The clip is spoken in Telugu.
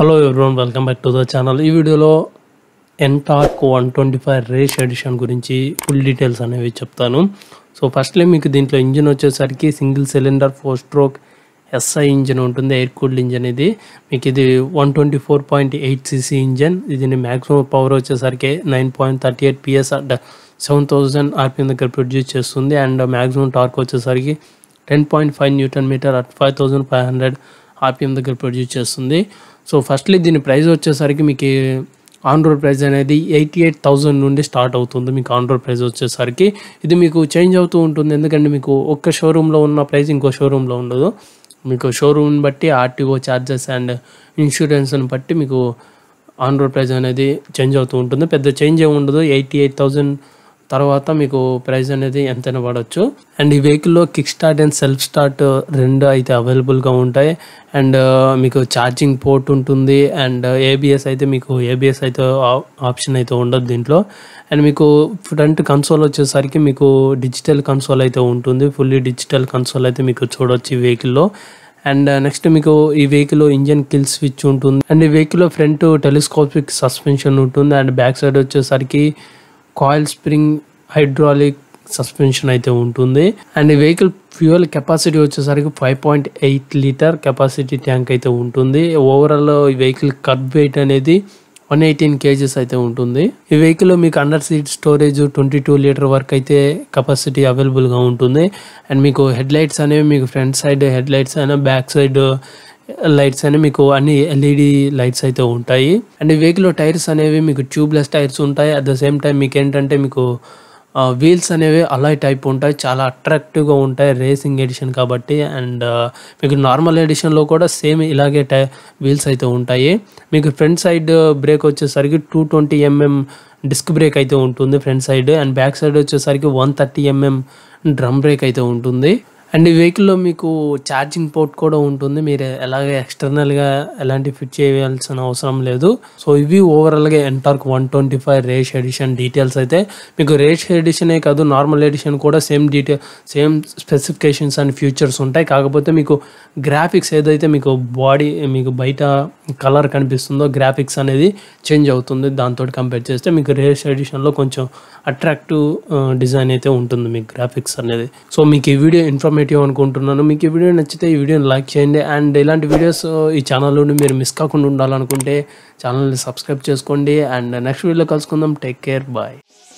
hello everyone welcome back to the channel ఈ వీడియోలో NTorq one twenty five race edition గురించి ఫుల్ డీటెయిల్స్ అనేవి చెప్తాను సో ఫస్ట్లీ మీకు దీంట్లో ఇంజిన్ వచ్చేసరికి single cylinder four stroke SI engine ఉంటుంది ఎయిర్ కూల్డ్ ఇంజిన్ ఇది మీకు ఇది one twenty four point eight CC engine ఇది మ్యాక్సిమం పవర్ వచ్చేసరికి nine point thirty eight PS seven thousand RPM దగ్గర ప్రొడ్యూస్ చేస్తుంది అండ్ మ్యాక్సిమం టార్క్ వచ్చేసరికి ten point five newton metre at five thousand five hundred RPM దగ్గర ప్రొడ్యూస్ చేస్తుంది సో ఫస్ట్లీ దీని ప్రైస్ వచ్చేసరికి మీకు ఆన్ రోడ్ ప్రైస్ అనేది ఎయిటీ ఎయిట్ థౌజండ్ నుండి స్టార్ట్ అవుతుంది మీకు ఆన్ రోడ్ ప్రైస్ వచ్చేసరికి ఇది మీకు చేంజ్ అవుతూ ఉంటుంది ఎందుకంటే మీకు ఒక్క షోరూంలో ఉన్న ప్రైస్ ఇంకో షోరూంలో ఉండదు మీకు షోరూమ్ని బట్టి ఆర్టీఓ ఛార్జెస్ అండ్ ఇన్సూరెన్స్ని బట్టి మీకు ఆన్ రోడ్ ప్రైస్ అనేది చేంజ్ అవుతూ ఉంటుంది పెద్ద చేంజ్ ఏమి ఉండదు ఎయిటీ ఎయిట్ థౌజండ్ తర్వాత మీకు ప్రైస్ అనేది ఎంతైనా పడవచ్చు అండ్ ఈ వెహికల్లో kick start and self start రెండు అయితే అవైలబుల్గా ఉంటాయి అండ్ మీకు ఛార్జింగ్ పోర్ట్ ఉంటుంది అండ్ ఏబిఎస్ అయితే మీకు ఏబిఎస్ అయితే ఆ- ఆప్షన్ అయితే ఉండదు దీంట్లో అండ్ మీకు ఫ్రంట్ కన్సోల్ వచ్చేసరికి మీకు డిజిటల్ కన్సోల్ అయితే ఉంటుంది ఫుల్లీ డిజిటల్ కన్సోల్ అయితే మీకు చూడొచ్చు ఈ వెహికల్లో అండ్ నెక్స్ట్ మీకు ఈ వెహికల్ ఇంజన్ కిల్ స్విచ్ ఉంటుంది అండ్ ఈ వెహికల్ ఫ్రంట్ టెలిస్కోపిక్ సస్పెన్షన్ ఉంటుంది అండ్ బ్యాక్ సైడ్ వచ్చేసరికి కాయిల్ స్ప్రింగ్ హైడ్రాలిక్ సస్పెన్షన్ అయితే ఉంటుంది అండ్ ఈ వెహికల్ ఫ్యూయల్ కెపాసిటీ వచ్చేసరికి five point eight litre capacity tank అయితే ఉంటుంది ఓవరాల్ ఈ వెహికల్ కట్ వెయిట్ అనేది వన్ ఎయిటీన్ కేజెస్ అయితే ఉంటుంది ఈ వెహికల్ మీకు under seat storage twenty two litre వరకు అయితే కెపాసిటీ అవైలబుల్గా ఉంటుంది అండ్ మీకు హెడ్ లైట్స్ అనేవి మీకు ఫ్రంట్ సైడ్ హెడ్ లైట్స్ అయినా బ్యాక్ సైడ్ లైట్స్ అనేవి మీకు అన్ని ఎల్ఈడి లైట్స్ అయితే ఉంటాయి అండ్ ఈ వెహికల్ టైర్స్ అనేవి మీకు ట్యూబ్లెస్ టైర్స్ ఉంటాయి అట్ ద సేమ్ టైం మీకు ఏంటంటే మీకు వీల్స్ అనేవి అలాయ్ టైప్ ఉంటాయి చాలా అట్రాక్టివ్గా ఉంటాయి రేసింగ్ ఎడిషన్ కాబట్టి అండ్ మీకు నార్మల్ ఎడిషన్లో కూడా సేమ్ ఇలాగే టై వీల్స్ అయితే ఉంటాయి మీకు ఫ్రంట్ సైడ్ బ్రేక్ వచ్చేసరికి two twenty MM disc brake అయితే ఉంటుంది front side and back side వచ్చేసరికి one thirty MM drum brake అయితే ఉంటుంది అండ్ ఈ వెహికల్లో మీకు ఛార్జింగ్ పోర్ట్ కూడా ఉంటుంది మీరు ఎలాగే ఎక్స్టర్నల్గా ఎలాంటి ఫిట్ చేయాల్సిన అవసరం లేదు సో ఇవి ఓవరాల్గా NTorq one twenty five race edition details అయితే మీకు రేష్ ఎడిషనే కాదు నార్మల్ ఎడిషన్ కూడా same detail same specifications and features ఉంటాయి కాకపోతే మీకు గ్రాఫిక్స్ ఏదైతే మీకు బాడీ మీకు బయట కలర్ కనిపిస్తుందో గ్రాఫిక్స్ అనేది చేంజ్ అవుతుంది దాంతో కంపేర్ చేస్తే మీకు రేష్ ఎడిషన్లో కొంచెం అట్రాక్టివ్ డిజైన్ అయితే ఉంటుంది మీకు గ్రాఫిక్స్ అనేది సో మీకు ఈ వీడియో ఇన్ఫర్మేటివ్ అనుకుంటున్నాను మీకు ఈ వీడియో నచ్చితే ఈ వీడియోని లైక్ చేయండి అండ్ ఇలాంటి వీడియోస్ ఈ ఛానల్ నుండి మీరు మిస్ కాకుండా ఉండాలనుకుంటే ఛానల్ని సబ్స్క్రైబ్ చేసుకోండి అండ్ నెక్స్ట్ వీడియోలో కలుసుకుందాం టేక్ కేర్ బాయ్